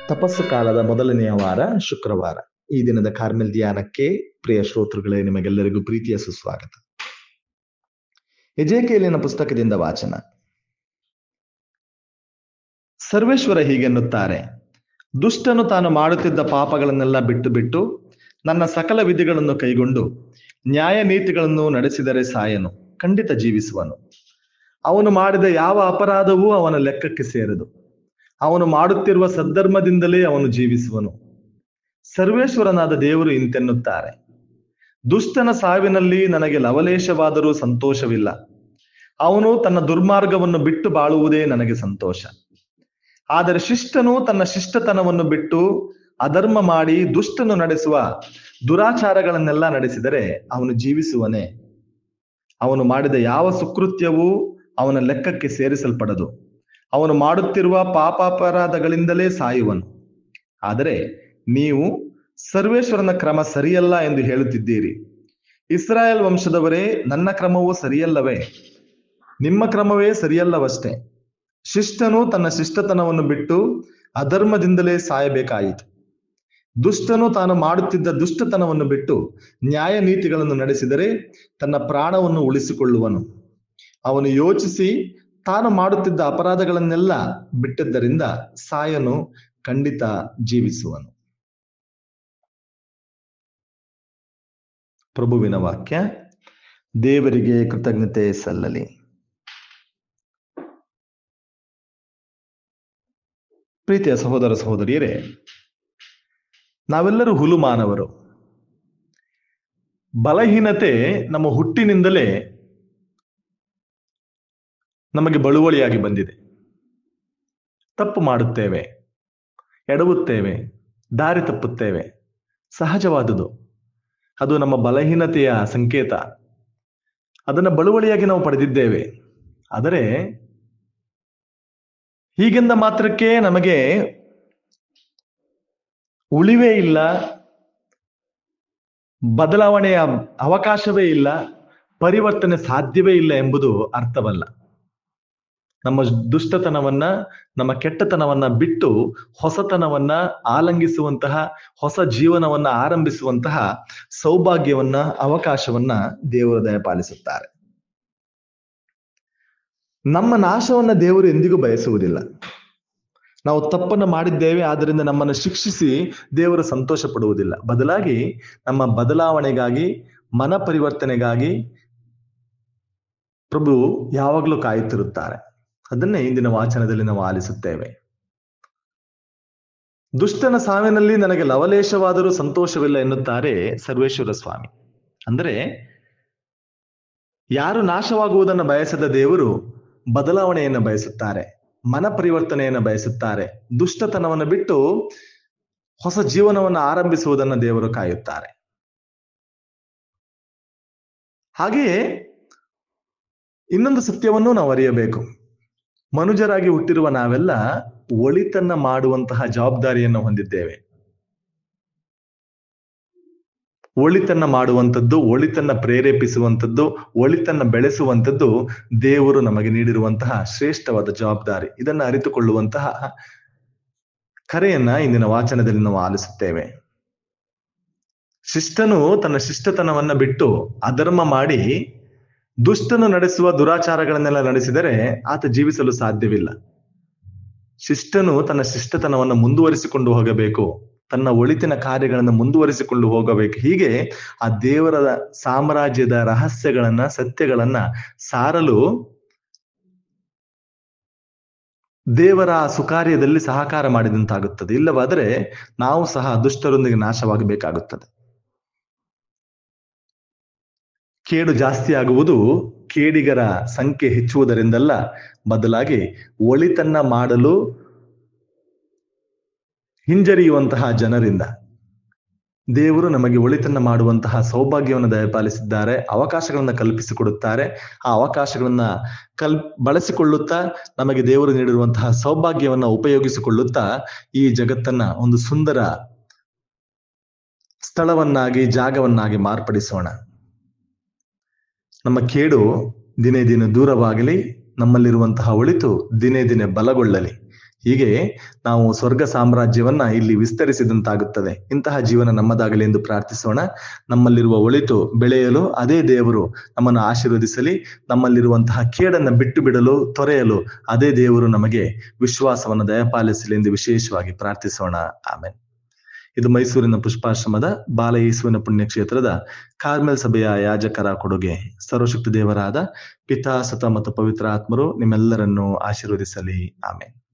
ತಪಸ್ಸು ಕಾಲದ ಮೊದಲನೆಯ ವಾರ ಶುಕ್ರವಾರ ಈ ದಿನದ ಕಾರ್ಮೆಲ್ ಧ್ಯಾನಕ್ಕೆ ಪ್ರಿಯ ಶ್ರೋತೃಗಳೇ ನಿಮಗೆಲ್ಲರಿಗೂ ಪ್ರೀತಿಯ ಸುಸ್ವಾಗತ ಎಜೇಕೆಯಲ್ಲಿನ ಪುಸ್ತಕದಿಂದ ವಾಚನ ಸರ್ವೇಶ್ವರ ಹೀಗೆನ್ನುತ್ತಾರೆ ದುಷ್ಟನು ತಾನು ಮಾಡುತ್ತಿದ್ದ ಪಾಪಗಳನ್ನೆಲ್ಲ ಬಿಟ್ಟು ಬಿಟ್ಟು ನನ್ನ ಸಕಲ ವಿಧಿಗಳನ್ನು ಕೈಗೊಂಡು ನ್ಯಾಯ ನೀತಿಗಳನ್ನು ನಡೆಸಿದರೆ ಸಾಯನು ಖಂಡಿತ ಜೀವಿಸುವನು ಅವನು ಮಾಡಿದ ಯಾವ ಅಪರಾಧವೂ ಅವನ ಲೆಕ್ಕಕ್ಕೆ ಸೇರದು ಅವನು ಮಾಡುತ್ತಿರುವ ಸದ್ಧರ್ಮದಿಂದಲೇ ಅವನು ಜೀವಿಸುವನು ಸರ್ವೇಶ್ವರನಾದ ದೇವರು ಇಂತೆನ್ನುತ್ತಾರೆ ದುಷ್ಟನ ಸಾವಿನಲ್ಲಿ ನನಗೆ ಲವಲೇಶವಾದರೂ ಸಂತೋಷವಿಲ್ಲ ಅವನು ತನ್ನ ದುರ್ಮಾರ್ಗವನ್ನು ಬಿಟ್ಟು ಬಾಳುವುದೇ ನನಗೆ ಸಂತೋಷ ಆದರೆ ಶಿಷ್ಟನು ತನ್ನ ಶಿಷ್ಟತನವನ್ನು ಬಿಟ್ಟು ಅಧರ್ಮ ಮಾಡಿ ದುಷ್ಟನು ನಡೆಸುವ ದುರಾಚಾರಗಳನ್ನೆಲ್ಲ ನಡೆಸಿದರೆ ಅವನು ಜೀವಿಸುವನೇ ಅವನು ಮಾಡಿದ ಯಾವ ಸುಕೃತ್ಯವೂ ಅವನ ಲೆಕ್ಕಕ್ಕೆ ಸೇರಿಸಲ್ಪಡದು ಅವನು ಮಾಡುತ್ತಿರುವ ಪಾಪಾಪರಾಧಗಳಿಂದಲೇ ಸಾಯುವನು ಆದರೆ ನೀವು ಸರ್ವೇಶ್ವರನ ಕ್ರಮ ಸರಿಯಲ್ಲ ಎಂದು ಹೇಳುತ್ತಿದ್ದೀರಿ ಇಸ್ರಾಯೇಲ್ ವಂಶದವರೇ ನನ್ನ ಕ್ರಮವೂ ಸರಿಯಲ್ಲವೇ ನಿಮ್ಮ ಕ್ರಮವೇ ಸರಿಯಲ್ಲವಷ್ಟೇ ಶಿಷ್ಟನು ತನ್ನ ಶಿಷ್ಟತನವನ್ನು ಬಿಟ್ಟು ಅಧರ್ಮದಿಂದಲೇ ಸಾಯಬೇಕಾಯಿತು ದುಷ್ಟನು ತಾನು ಮಾಡುತ್ತಿದ್ದ ದುಷ್ಟತನವನ್ನು ಬಿಟ್ಟು ನ್ಯಾಯ ನೀತಿಗಳನ್ನು ನಡೆಸಿದರೆ ತನ್ನ ಪ್ರಾಣವನ್ನು ಉಳಿಸಿಕೊಳ್ಳುವನು ಅವನು ಯೋಚಿಸಿ ತಾನು ಮಾಡುತ್ತಿದ್ದ ಅಪರಾಧಗಳನ್ನೆಲ್ಲ ಬಿಟ್ಟಿದ್ದರಿಂದ ಸಾಯನು ಖಂಡಿತ ಜೀವಿಸುವನು ಪ್ರಭುವಿನ ವಾಕ್ಯ ದೇವರಿಗೆ ಕೃತಜ್ಞತೆ ಸಲ್ಲಲಿ ಪ್ರೀತಿಯ ಸಹೋದರ ಸಹೋದರಿಯರೇ ನಾವೆಲ್ಲರೂ ಹುಲು ಮಾನವರು ಬಲಹೀನತೆ ನಮ್ಮ ಹುಟ್ಟಿನಿಂದಲೇ ನಮಗೆ ಬಳುವಳಿಯಾಗಿ ಬಂದಿದೆ ತಪ್ಪು ಮಾಡುತ್ತೇವೆ ಎಡವುತ್ತೇವೆ ದಾರಿ ತಪ್ಪುತ್ತೇವೆ ಸಹಜವಾದುದು ಅದು ನಮ್ಮ ಬಲಹೀನತೆಯ ಸಂಕೇತ ಅದನ್ನ ಬಳುವಳಿಯಾಗಿ ನಾವು ಪಡೆದಿದ್ದೇವೆ ಆದರೆ ಹೀಗೆಂದ ಮಾತ್ರಕ್ಕೆ ನಮಗೆ ಉಳಿವೇ ಇಲ್ಲ ಬದಲಾವಣೆಯ ಅವಕಾಶವೇ ಇಲ್ಲ ಪರಿವರ್ತನೆ ಸಾಧ್ಯವೇ ಇಲ್ಲ ಎಂಬುದು ಅರ್ಥವಲ್ಲ ನಮ್ಮ ದುಷ್ಟತನವನ್ನ ನಮ್ಮ ಕೆಟ್ಟತನವನ್ನ ಬಿಟ್ಟು ಹೊಸತನವನ್ನ ಆಲಂಗಿಸುವಂತಹ ಹೊಸ ಜೀವನವನ್ನ ಆರಂಭಿಸುವಂತಹ ಸೌಭಾಗ್ಯವನ್ನ ಅವಕಾಶವನ್ನ ದೇವರು ದಯಪಾಲಿಸುತ್ತಾರೆ ನಮ್ಮ ನಾಶವನ್ನ ದೇವರು ಎಂದಿಗೂ ಬಯಸುವುದಿಲ್ಲ ನಾವು ತಪ್ಪನ್ನು ಮಾಡಿದ್ದೇವೆ ಆದ್ದರಿಂದ ನಮ್ಮನ್ನು ಶಿಕ್ಷಿಸಿ ದೇವರು ಸಂತೋಷ ಪಡುವುದಿಲ್ಲ ಬದಲಾಗಿ ನಮ್ಮ ಬದಲಾವಣೆಗಾಗಿ ಮನ ಪರಿವರ್ತನೆಗಾಗಿ ಪ್ರಭು ಯಾವಾಗಲೂ ಕಾಯುತ್ತಿರುತ್ತಾರೆ ಅದನ್ನೇ ಇಂದಿನ ವಾಚನದಲ್ಲಿ ನಾವು ಆಲಿಸುತ್ತೇವೆ ದುಷ್ಟನ ಸಾವಿನಲ್ಲಿ ನನಗೆ ಲವಲೇಶವಾದರೂ ಸಂತೋಷವಿಲ್ಲ ಎನ್ನುತ್ತಾರೆ ಸರ್ವೇಶ್ವರ ಸ್ವಾಮಿ ಅಂದರೆ ಯಾರು ನಾಶವಾಗುವುದನ್ನು ಬಯಸದ ದೇವರು ಬದಲಾವಣೆಯನ್ನು ಬಯಸುತ್ತಾರೆ ಮನ ಪರಿವರ್ತನೆಯನ್ನು ಬಯಸುತ್ತಾರೆ ದುಷ್ಟತನವನ್ನು ಬಿಟ್ಟು ಹೊಸ ಜೀವನವನ್ನು ಆರಂಭಿಸುವುದನ್ನು ದೇವರು ಕಾಯುತ್ತಾರೆ ಹಾಗೆಯೇ ಇನ್ನೊಂದು ಸತ್ಯವನ್ನು ನಾವು ಅರಿಯಬೇಕು ಮನುಜರಾಗಿ ಹುಟ್ಟಿರುವ ನಾವೆಲ್ಲ ಒಳಿತನ್ನ ಮಾಡುವಂತಹ ಜವಾಬ್ದಾರಿಯನ್ನು ಹೊಂದಿದ್ದೇವೆ ಒಳಿತನ್ನ ಮಾಡುವಂಥದ್ದು ಒಳಿತನ್ನ ಪ್ರೇರೇಪಿಸುವಂಥದ್ದು ಒಳಿತನ್ನ ಬೆಳೆಸುವಂಥದ್ದು ದೇವರು ನಮಗೆ ನೀಡಿರುವಂತಹ ಶ್ರೇಷ್ಠವಾದ ಜವಾಬ್ದಾರಿ ಇದನ್ನು ಅರಿತುಕೊಳ್ಳುವಂತಹ ಕರೆಯನ್ನ ಇಂದಿನ ವಾಚನದಲ್ಲಿ ನಾವು ಆಲಿಸುತ್ತೇವೆ ಶಿಷ್ಟನು ತನ್ನ ಶಿಷ್ಟತನವನ್ನ ಬಿಟ್ಟು ಅಧರ್ಮ ಮಾಡಿ ದುಷ್ಟನು ನಡೆಸುವ ದುರಾಚಾರಗಳನ್ನೆಲ್ಲ ನಡೆಸಿದರೆ ಆತ ಜೀವಿಸಲು ಸಾಧ್ಯವಿಲ್ಲ ಶಿಷ್ಟನು ತನ್ನ ಶಿಷ್ಟತನವನ್ನು ಮುಂದುವರಿಸಿಕೊಂಡು ಹೋಗಬೇಕು ತನ್ನ ಒಳಿತಿನ ಕಾರ್ಯಗಳನ್ನು ಮುಂದುವರಿಸಿಕೊಂಡು ಹೋಗಬೇಕು ಹೀಗೆ ಆ ದೇವರ ಸಾಮ್ರಾಜ್ಯದ ರಹಸ್ಯಗಳನ್ನ ಸತ್ಯಗಳನ್ನ ಸಾರಲು ದೇವರ ಸುಕಾರ್ಯದಲ್ಲಿ ಸಹಕಾರ ಮಾಡಿದಂತಾಗುತ್ತದೆ ಇಲ್ಲವಾದರೆ ನಾವು ಸಹ ದುಷ್ಟರೊಂದಿಗೆ ನಾಶವಾಗಬೇಕಾಗುತ್ತದೆ ಕೇಡು ಜಾಸ್ತಿ ಆಗುವುದು ಕೇಡಿಗರ ಸಂಖ್ಯೆ ಹೆಚ್ಚುವುದರಿಂದಲ್ಲ ಬದಲಾಗಿ ಒಳಿತನ್ನ ಮಾಡಲು ಹಿಂಜರಿಯುವಂತಹ ಜನರಿಂದ ದೇವರು ನಮಗೆ ಒಳಿತನ್ನ ಮಾಡುವಂತಹ ಸೌಭಾಗ್ಯವನ್ನು ದಯಪಾಲಿಸಿದ್ದಾರೆ ಅವಕಾಶಗಳನ್ನ ಕಲ್ಪಿಸಿಕೊಡುತ್ತಾರೆ ಆ ಅವಕಾಶಗಳನ್ನ ಕಲ್ ಬಳಸಿಕೊಳ್ಳುತ್ತಾ ನಮಗೆ ದೇವರು ನೀಡಿರುವಂತಹ ಸೌಭಾಗ್ಯವನ್ನ ಉಪಯೋಗಿಸಿಕೊಳ್ಳುತ್ತಾ ಈ ಜಗತ್ತನ್ನ ಒಂದು ಸುಂದರ ಸ್ಥಳವನ್ನಾಗಿ ಜಾಗವನ್ನಾಗಿ ಮಾರ್ಪಡಿಸೋಣ ನಮ್ಮ ಕೇಡು ದಿನೇ ದಿನ ದೂರವಾಗಲಿ ನಮ್ಮಲ್ಲಿರುವಂತಹ ಒಳಿತು ದಿನೇ ದಿನೇ ಬಲಗೊಳ್ಳಲಿ ಹೀಗೆ ನಾವು ಸ್ವರ್ಗ ಸಾಮ್ರಾಜ್ಯವನ್ನ ಇಲ್ಲಿ ವಿಸ್ತರಿಸಿದಂತಾಗುತ್ತದೆ ಇಂತಹ ಜೀವನ ನಮ್ಮದಾಗಲಿ ಎಂದು ಪ್ರಾರ್ಥಿಸೋಣ ನಮ್ಮಲ್ಲಿರುವ ಒಳಿತು ಬೆಳೆಯಲು ಅದೇ ದೇವರು ನಮ್ಮನ್ನು ಆಶೀರ್ವದಿಸಲಿ ನಮ್ಮಲ್ಲಿರುವಂತಹ ಕೇಡನ್ನ ಬಿಟ್ಟು ಬಿಡಲು ತೊರೆಯಲು ಅದೇ ದೇವರು ನಮಗೆ ವಿಶ್ವಾಸವನ್ನು ದಯಪಾಲಿಸಲಿ ಎಂದು ವಿಶೇಷವಾಗಿ ಪ್ರಾರ್ಥಿಸೋಣ ಆಮೇಲೆ ಇದು ಮೈಸೂರಿನ ಪುಷ್ಪಾಶ್ರಮದ ಬಾಲ ಯೇಸುವಿನ ಪುಣ್ಯಕ್ಷೇತ್ರದ ಕಾರ್ಮೆಲ್ ಸಭೆಯ ಯಾಜಕರ ಕೊಡುಗೆ ಸರ್ವಶಕ್ತಿ ದೇವರಾದ ಪಿತಾ ಸತ ಮತ್ತು ಪವಿತ್ರ ಆತ್ಮರು ನಿಮ್ಮೆಲ್ಲರನ್ನು ಆಶೀರ್ವದಿಸಲಿ ಆಮೇಲೆ